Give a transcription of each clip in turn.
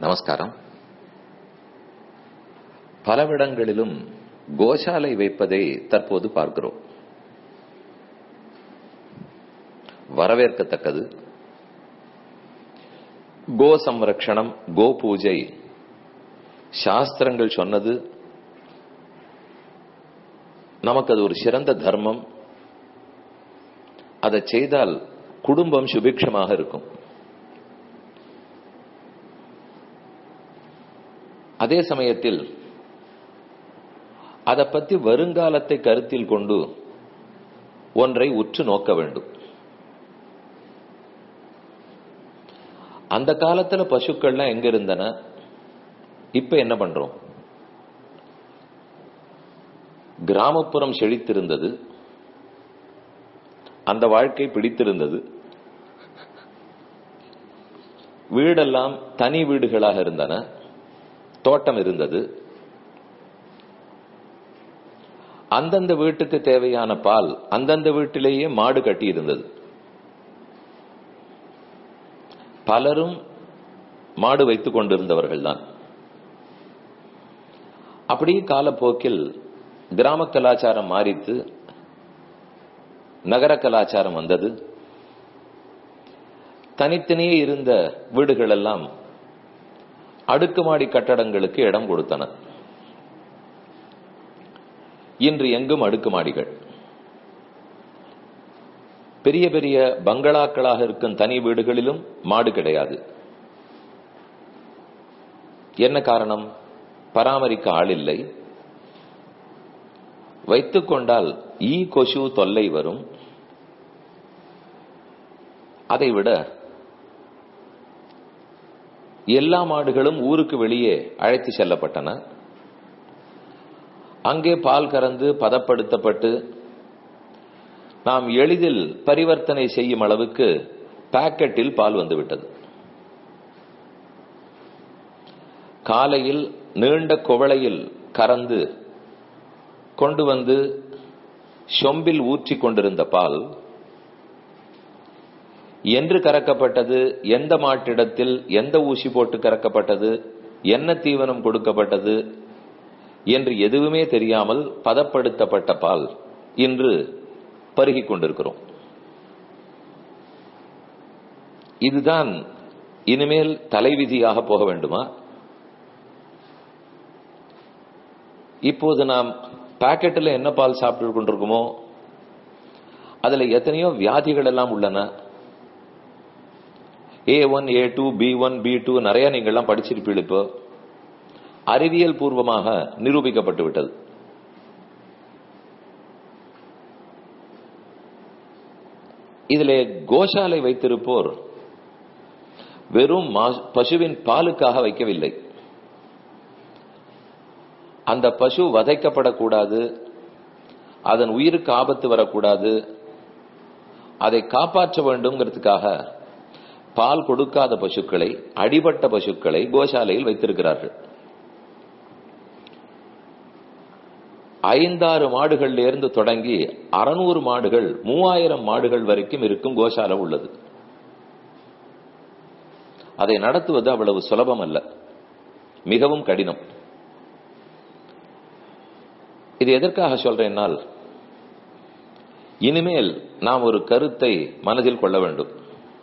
நமஸ்காரம் பலவிடங்களிலும் கோசாலை வைப்பதை தற்போது பார்க்கிறோம் வரவேற்கத்தக்கது கோ சம்ரக்ஷணம் கோ பூஜை சாஸ்திரங்கள் சொன்னது நமக்கு அது ஒரு சிறந்த தர்மம் அதை செய்தால் குடும்பம் சுபிக்ஷமாக இருக்கும் அதே சமயத்தில் அதை பற்றி வருங்காலத்தை கருத்தில் கொண்டு ஒன்றை உற்று நோக்க வேண்டும் அந்த காலத்துல பசுக்கள்லாம் எங்க இருந்தன இப்ப என்ன பண்றோம் கிராமப்புறம் செழித்திருந்தது அந்த வாழ்க்கை பிடித்திருந்தது வீடெல்லாம் தனி வீடுகளாக இருந்தன தோட்டம் இருந்தது அந்தந்த வீட்டுக்கு தேவையான பால் அந்தந்த வீட்டிலேயே மாடு கட்டி இருந்தது பலரும் மாடு வைத்துக் கொண்டிருந்தவர்கள் தான் அப்படியே காலப்போக்கில் கிராம கலாச்சாரம் மாறித்து நகர கலாச்சாரம் வந்தது தனித்தனியே இருந்த வீடுகள் எல்லாம் அடுக்குமாடி கட்டடங்களுக்கு இடம் கொடுத்தன இன்று எங்கும் அடுக்குமாடிகள் பெரிய பெரிய பங்களாக்களாக இருக்கும் தனி வீடுகளிலும் மாடு கிடையாது என்ன காரணம் பராமரிக்க ஆள் இல்லை வைத்துக் கொண்டால் ஈ கொசு தொல்லை வரும் அதைவிட எல்லா மாடுகளும் ஊருக்கு வெளியே அழைத்து செல்லப்பட்டன அங்கே பால் கறந்து பதப்படுத்தப்பட்டு நாம் எளிதில் பரிவர்த்தனை செய்யும் அளவுக்கு பாக்கெட்டில் பால் வந்துவிட்டது காலையில் நீண்ட குவளையில் கறந்து கொண்டு வந்து சொம்பில் ஊற்றி கொண்டிருந்த பால் என்று கறக்கப்பட்டது எந்த மாட்டிடத்தில் எந்த ஊசி போட்டு கறக்கப்பட்டது என்ன தீவனம் கொடுக்கப்பட்டது என்று எதுவுமே தெரியாமல் பதப்படுத்தப்பட்ட பால் இன்று பருகிக் கொண்டிருக்கிறோம் இதுதான் இனிமேல் தலைவிதியாக போக வேண்டுமா இப்போது நாம் பாக்கெட்டில் என்ன பால் சாப்பிட்டு கொண்டிருக்கோமோ அதுல எத்தனையோ வியாதிகள் எல்லாம் உள்ளன A one A two B one B two நிறைய நீங்கள்லாம் படிச்சிருப்பீங்க இப்போ அறிவியல் பூர்வமாக நிரூபிக்கப்பட்டு விட்டது இதிலே கோஷாலை வைத்திருப்போர் வெறும் பசுவின் பாலுக்காக வைக்கவில்லை அந்த பசு வதைக்கப்படக்கூடாது அதன் உயிருக்கு ஆபத்து வரக்கூடாது அதை காப்பாற்ற வேண்டும்ங்கிறதுக்காக பால் கொடுக்காத பசுக்களை அடிபட்ட பசுக்களை கோசாலையில் வைத்திருக்கிறார்கள் ஐந்தாறு மாடுகள்ல இருந்து தொடங்கி அறுநூறு மாடுகள் மூவாயிரம் மாடுகள் வரைக்கும் இருக்கும் கோசாலை உள்ளது அதை நடத்துவது அவ்வளவு சுலபம் அல்ல மிகவும் கடினம் இது எதற்காக சொல்றேன்னால் இனிமேல் நாம் ஒரு கருத்தை மனதில் கொள்ள வேண்டும்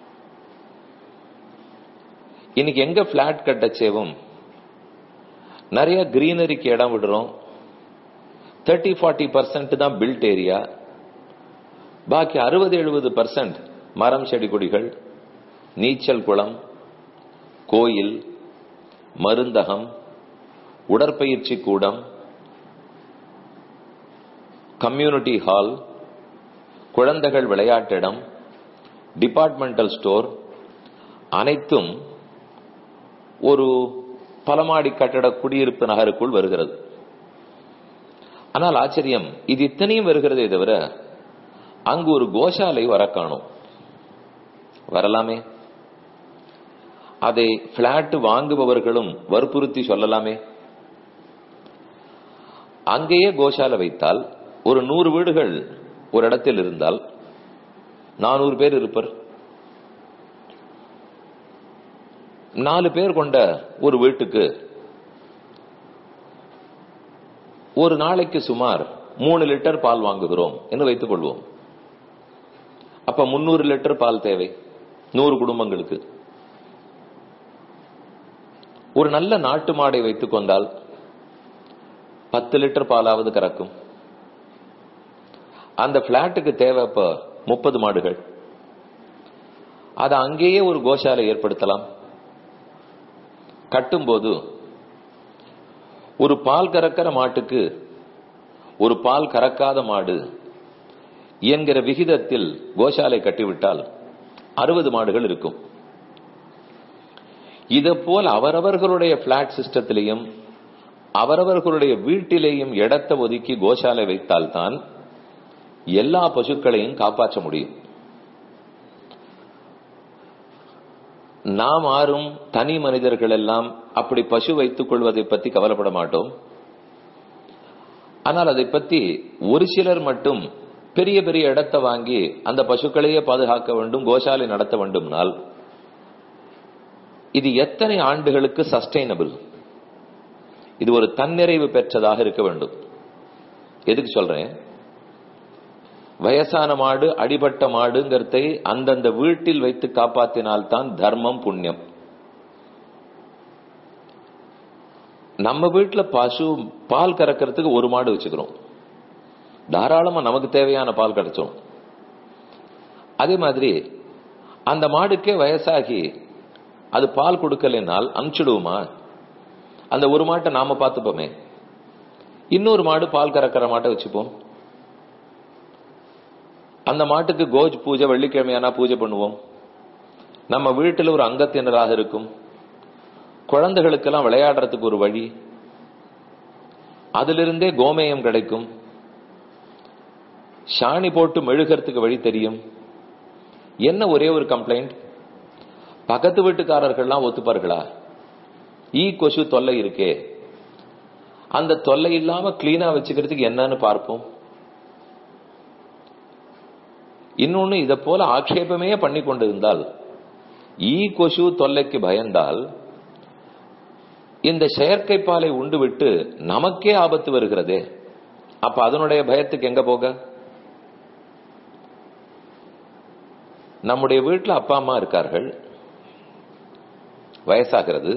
இன்னைக்கு எங்க பிளாட் கட்டச்சேவும் நிறைய கிரீனரிக்கு இடம் விடுறோம் தேர்ட்டி ஃபார்ட்டி பர்சன்ட் தான் பில்ட் ஏரியா பாக்கி அறுபது எழுபது பர்சன்ட் மரம் செடி கொடிகள் நீச்சல் குளம் கோயில் மருந்தகம் உடற்பயிற்சி கூடம் கம்யூனிட்டி ஹால் குழந்தைகள் விளையாட்டிடம் டிபார்ட்மெண்டல் ஸ்டோர் அனைத்தும் ஒரு பலமாடி கட்டட குடியிருப்பு நகருக்குள் வருகிறது ஆனால் ஆச்சரியம் இது இத்தனையும் வருகிறதே தவிர அங்கு ஒரு கோஷாலை வர காணும் வரலாமே அதை பிளாட் வாங்குபவர்களும் வற்புறுத்தி சொல்லலாமே அங்கேயே கோஷாலை வைத்தால் ஒரு நூறு வீடுகள் ஒரு இடத்தில் இருந்தால் நானூறு பேர் இருப்பர் நாலு பேர் கொண்ட ஒரு வீட்டுக்கு ஒரு நாளைக்கு சுமார் மூணு லிட்டர் பால் வாங்குகிறோம் என்று வைத்துக் கொள்வோம் அப்ப முன்னூறு லிட்டர் பால் தேவை நூறு குடும்பங்களுக்கு ஒரு நல்ல நாட்டு மாடை வைத்துக் கொண்டால் பத்து லிட்டர் பாலாவது கறக்கும் அந்த பிளாட்டுக்கு தேவை இப்ப முப்பது மாடுகள் அதை அங்கேயே ஒரு கோஷாலை ஏற்படுத்தலாம் கட்டும்போது ஒரு பால் கறக்கிற மாட்டுக்கு ஒரு பால் கறக்காத மாடு என்கிற விகிதத்தில் கோஷாலை கட்டிவிட்டால் அறுபது மாடுகள் இருக்கும் இதை போல் அவரவர்களுடைய பிளாட் சிஸ்டத்திலையும் அவரவர்களுடைய வீட்டிலேயும் இடத்தை ஒதுக்கி கோஷாலை வைத்தால்தான் எல்லா பசுக்களையும் காப்பாற்ற முடியும் நாம் ஆறும் தனி மனிதர்கள் எல்லாம் அப்படி பசு வைத்துக் கொள்வதை பற்றி கவலைப்பட மாட்டோம் ஆனால் அதை பற்றி ஒரு சிலர் மட்டும் பெரிய பெரிய இடத்தை வாங்கி அந்த பசுக்களையே பாதுகாக்க வேண்டும் கோஷாலை நடத்த வேண்டும்னால் இது எத்தனை ஆண்டுகளுக்கு சஸ்டைனபிள் இது ஒரு தன்னிறைவு பெற்றதாக இருக்க வேண்டும் எதுக்கு சொல்றேன் வயசான மாடு அடிபட்ட மாடுங்கிறதை அந்தந்த வீட்டில் வைத்து காப்பாத்தினால்தான் தர்மம் புண்ணியம் நம்ம வீட்டுல பசு பால் கறக்கிறதுக்கு ஒரு மாடு வச்சுக்கிறோம் தாராளமா நமக்கு தேவையான பால் கிடைச்சோம் அதே மாதிரி அந்த மாடுக்கே வயசாகி அது பால் கொடுக்கலைனால் அனுப்பிச்சிடுவோமா அந்த ஒரு மாட்டை நாம பார்த்துப்போமே இன்னொரு மாடு பால் கறக்கிற மாட்டை வச்சுப்போம் அந்த மாட்டுக்கு கோஜ் பூஜை வெள்ளிக்கிழமையானா பூஜை பண்ணுவோம் நம்ம வீட்டில் ஒரு அங்கத்தினராக இருக்கும் குழந்தைகளுக்கெல்லாம் விளையாடுறதுக்கு ஒரு வழி அதிலிருந்தே கோமேயம் கிடைக்கும் சாணி போட்டு மெழுகிறதுக்கு வழி தெரியும் என்ன ஒரே ஒரு கம்ப்ளைண்ட் பக்கத்து வீட்டுக்காரர்கள்லாம் ஒத்துப்பார்களா ஈ கொசு தொல்லை இருக்கே அந்த தொல்லை இல்லாம கிளீனா வச்சுக்கிறதுக்கு என்னன்னு பார்ப்போம் இன்னொன்னு இதை போல ஆட்சேபமே பண்ணி கொண்டிருந்தால் ஈ கொசு தொல்லைக்கு பயந்தால் இந்த செயற்கை பாலை உண்டு விட்டு நமக்கே ஆபத்து வருகிறதே அப்ப அதனுடைய பயத்துக்கு எங்க போக நம்முடைய வீட்டில் அப்பா அம்மா இருக்கார்கள் வயசாகிறது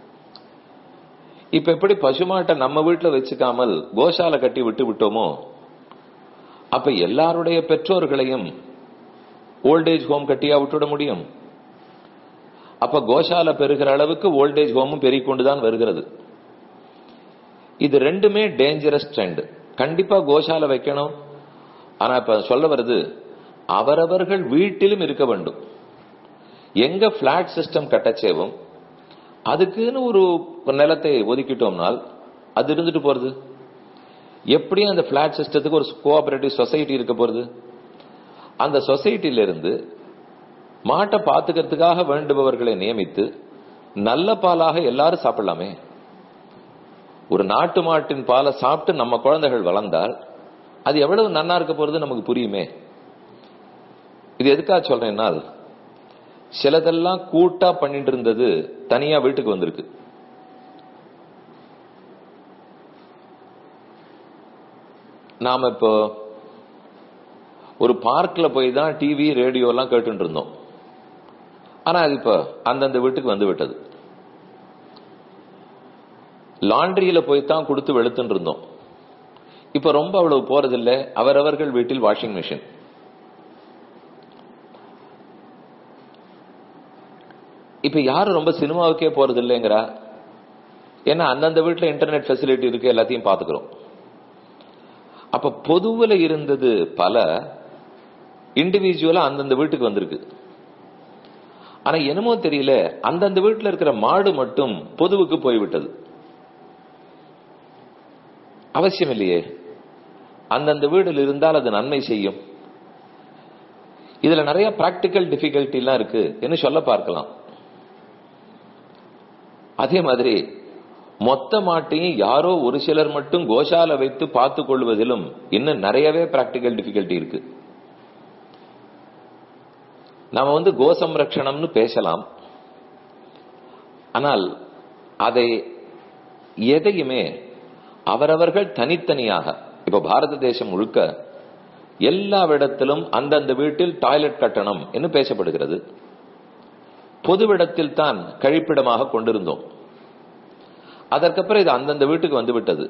இப்ப எப்படி பசுமாட்டை நம்ம வீட்டில் வச்சுக்காமல் கோசாலை கட்டி விட்டு விட்டோமோ அப்ப எல்லாருடைய பெற்றோர்களையும் ஓல்டேஜ் ஹோம் கட்டியா விட்டுவிட முடியும் அப்ப கோசாலை பெறுகிற அளவுக்கு ஓல்டேஜ் ஹோமும் பெருகிக்கொண்டுதான் வருகிறது இது ரெண்டுமே டேஞ்சரஸ் ட்ரெண்ட் கண்டிப்பா கோசாலை வைக்கணும் ஆனா இப்ப சொல்ல வருது அவரவர்கள் வீட்டிலும் இருக்க வேண்டும் எங்க பிளாட் சிஸ்டம் கட்டச்சேவும் அதுக்குன்னு ஒரு நிலத்தை ஒதுக்கிட்டோம்னால் அது இருந்துட்டு போறது எப்படியும் அந்த பிளாட் சிஸ்டத்துக்கு ஒரு கோஆபரேட்டிவ் சொசைட்டி இருக்க போறது அந்த சொசைட்டில இருந்து மாட்டை பாத்துக்கிறதுக்காக வேண்டுபவர்களை நியமித்து நல்ல பாலாக எல்லாரும் சாப்பிடலாமே ஒரு நாட்டு மாட்டின் பாலை சாப்பிட்டு நம்ம குழந்தைகள் வளர்ந்தால் அது எவ்வளவு நன்னா இருக்க போறது நமக்கு புரியுமே இது எதுக்காக சொல்றேன்னா சிலதெல்லாம் கூட்டா பண்ணிட்டு இருந்தது தனியா வீட்டுக்கு வந்திருக்கு நாம இப்போ ஒரு பார்க்ல போய் தான் டிவி ரேடியோ எல்லாம் கேட்டு இருந்தோம் ஆனா அது இப்ப அந்தந்த வீட்டுக்கு வந்து விட்டது லாண்டரியில போய் தான் கொடுத்து வெளுத்துன்னு இருந்தோம் இப்ப ரொம்ப அவ்வளவு போறதில்லை அவரவர்கள் வீட்டில் வாஷிங் மிஷின் இப்ப யாரும் ரொம்ப சினிமாவுக்கே போறது இல்லைங்கிறா ஏன்னா அந்தந்த வீட்டுல இன்டர்நெட் ஃபெசிலிட்டி இருக்கு எல்லாத்தையும் பாத்துக்கிறோம் அப்ப பொதுவுல இருந்தது பல இண்டிவிஜுவலா அந்தந்த வீட்டுக்கு வந்திருக்கு ஆனா என்னமோ தெரியல அந்தந்த வீட்டுல இருக்கிற மாடு மட்டும் பொதுவுக்கு போய்விட்டது அவசியம் இல்லையே அந்தந்த வீடுல இருந்தால் அது நன்மை செய்யும் இதுல நிறைய பிராக்டிக்கல் டிஃபிகல்ட்டி எல்லாம் இருக்கு என்று சொல்ல பார்க்கலாம் அதே மாதிரி மொத்த மாட்டையும் யாரோ ஒரு சிலர் மட்டும் கோஷால வைத்து பார்த்துக் கொள்வதிலும் இன்னும் நிறையவே பிராக்டிக்கல் டிஃபிகல்ட்டி இருக்கு நாம வந்து கோசம்ரக்ஷணம்னு பேசலாம் ஆனால் அதை எதையுமே அவரவர்கள் தனித்தனியாக இப்ப பாரத தேசம் முழுக்க எல்லாவிடத்திலும் அந்தந்த வீட்டில் டாய்லெட் கட்டணம் என்று பேசப்படுகிறது பொதுவிடத்தில் தான் கழிப்பிடமாக கொண்டிருந்தோம் அதற்கப்புறம் இது அந்தந்த வீட்டுக்கு வந்து விட்டது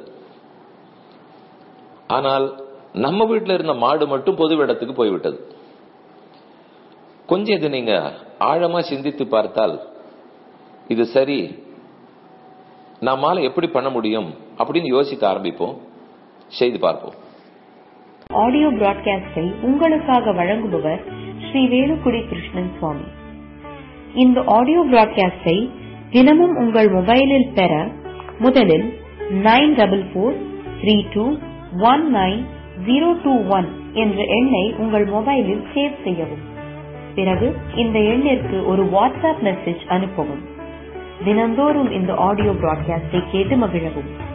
ஆனால் நம்ம வீட்டில் இருந்த மாடு மட்டும் பொதுவிடத்துக்கு போய்விட்டது கொஞ்சம் இது நீங்க ஆழமா சிந்தித்து பார்த்தால் இது சரி நம்மால எப்படி பண்ண முடியும் அப்படின்னு யோசிக்க ஆரம்பிப்போம் செய்து பார்ப்போம் ஆடியோ பிராட்காஸ்டை உங்களுக்காக வழங்குபவர் ஸ்ரீ வேலுக்குடி கிருஷ்ணன் சுவாமி இந்த ஆடியோ பிராட்காஸ்டை தினமும் உங்கள் மொபைலில் பெற முதலில் nine double four three two one nine zero two one என்ற எண்ணை உங்கள் மொபைலில் சேவ் செய்யவும் பிறகு இந்த எண்ணிற்கு ஒரு வாட்ஸ்அப் மெசேஜ் அனுப்பவும் தினந்தோறும் இந்த ஆடியோ பிராட்காஸ்டை கேட்டு மகிழவும்